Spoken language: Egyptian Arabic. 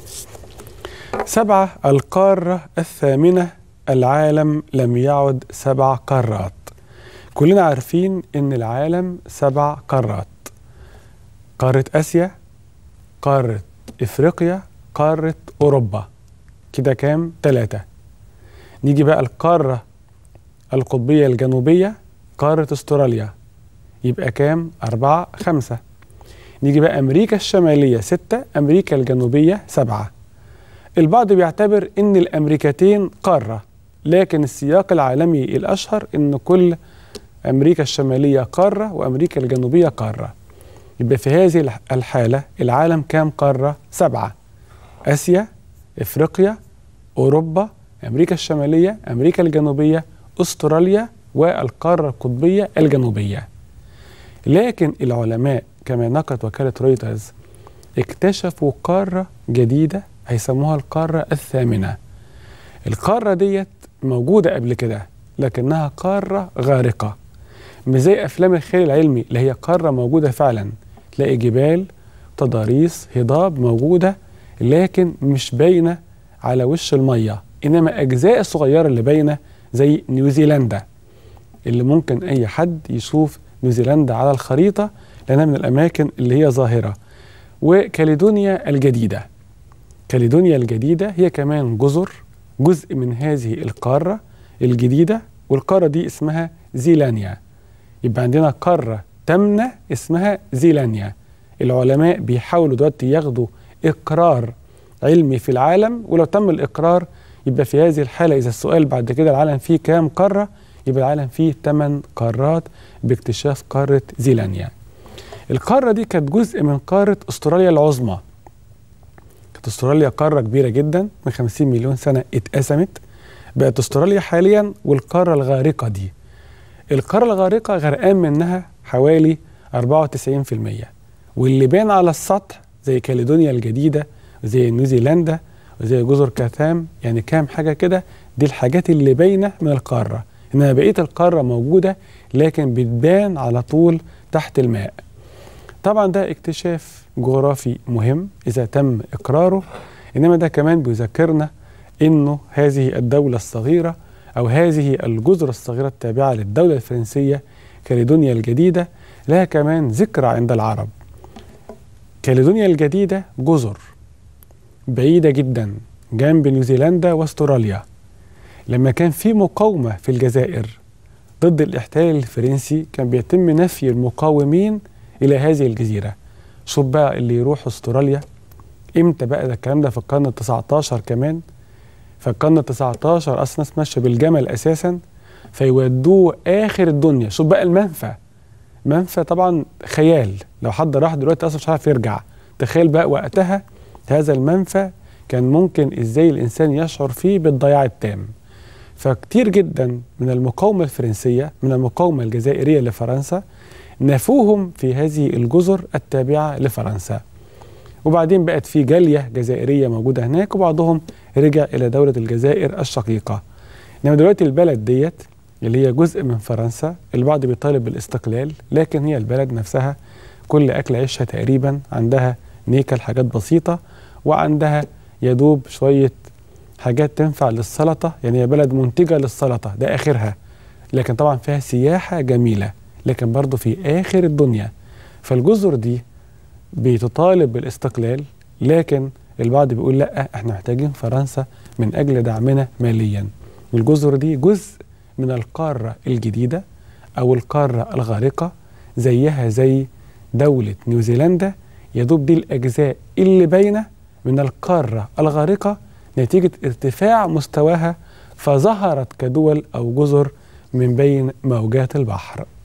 سبعة القارة الثامنة العالم لم يعد سبع قارات كلنا عارفين ان العالم سبع قارات قارة اسيا قارة افريقيا قارة اوروبا كده كام تلاتة نيجي بقى القارة القطبية الجنوبية قارة استراليا يبقى كام أربعة خمسة نيجي بقى أمريكا الشمالية ستة أمريكا الجنوبية سبعة البعض بيعتبر ان الامريكتين قاره لكن السياق العالمي الاشهر ان كل امريكا الشماليه قاره وامريكا الجنوبيه قاره يبقى في هذه الحاله العالم كام قاره سبعه اسيا افريقيا اوروبا امريكا الشماليه امريكا الجنوبيه استراليا والقاره القطبيه الجنوبيه لكن العلماء كما نقلت وكاله رويترز اكتشفوا قاره جديده هيسموها القارة الثامنة القارة ديت موجودة قبل كده لكنها قارة غارقة مش زي أفلام الخيال العلمي اللي هي قارة موجودة فعلا تلاقي جبال تضاريس هضاب موجودة لكن مش باينة على وش المية إنما أجزاء الصغيرة اللي باينة زي نيوزيلندا اللي ممكن أي حد يشوف نيوزيلندا على الخريطة لأنها من الأماكن اللي هي ظاهرة وكاليدونيا الجديدة كاليدونيا الجديدة هي كمان جزر جزء من هذه القارة الجديدة والقارة دي اسمها زيلانيا يبقى عندنا قارة تامنة اسمها زيلانيا العلماء بيحاولوا دلوقتي ياخدوا إقرار علمي في العالم ولو تم الإقرار يبقى في هذه الحالة إذا السؤال بعد كده العالم فيه كام قارة يبقى العالم فيه 8 قارات باكتشاف قارة زيلانيا القارة دي كانت جزء من قارة أستراليا العظمى كانت استراليا قاره كبيره جدا من 50 مليون سنه اتقسمت بقت استراليا حاليا والقاره الغارقه دي القاره الغارقه غرقان منها حوالي 94% واللي بان على السطح زي كاليدونيا الجديده وزي نيوزيلندا وزي جزر كاثام يعني كام حاجه كده دي الحاجات اللي باينه من القاره انما بقيه القاره موجوده لكن بتبان على طول تحت الماء طبعا ده اكتشاف جغرافي مهم اذا تم اقراره انما ده كمان بيذكرنا انه هذه الدوله الصغيره او هذه الجزر الصغيره التابعه للدوله الفرنسيه كاليدونيا الجديده لها كمان ذكرى عند العرب كاليدونيا الجديده جزر بعيده جدا جنب نيوزيلندا واستراليا لما كان في مقاومه في الجزائر ضد الاحتلال الفرنسي كان بيتم نفي المقاومين الى هذه الجزيره شوف بقى اللي يروح استراليا امتى بقى ده الكلام ده في القرن ال 19 كمان في القرن ال 19 اصلا ناس ماشيه بالجمل اساسا فيودوه اخر الدنيا شوف بقى المنفى منفى طبعا خيال لو حد راح دلوقتي اصلا مش عارف يرجع تخيل بقى وقتها هذا المنفى كان ممكن ازاي الانسان يشعر فيه بالضياع التام فكتير جدا من المقاومه الفرنسيه من المقاومه الجزائريه لفرنسا نفوهم في هذه الجزر التابعة لفرنسا وبعدين بقت في جالية جزائرية موجودة هناك وبعضهم رجع إلى دولة الجزائر الشقيقة إنما دلوقتي البلد ديت اللي هي جزء من فرنسا البعض بيطالب بالاستقلال لكن هي البلد نفسها كل أكل عيشها تقريبا عندها نيكل حاجات بسيطة وعندها يدوب شوية حاجات تنفع للسلطة يعني هي بلد منتجة للسلطة ده آخرها لكن طبعا فيها سياحة جميلة لكن برضه في آخر الدنيا فالجزر دي بتطالب بالاستقلال لكن البعض بيقول لا احنا محتاجين فرنسا من أجل دعمنا ماليا والجزر دي جزء من القارة الجديدة أو القارة الغارقة زيها زي دولة نيوزيلندا يدوب دي الأجزاء اللي باينة من القارة الغارقة نتيجة ارتفاع مستواها فظهرت كدول أو جزر من بين موجات البحر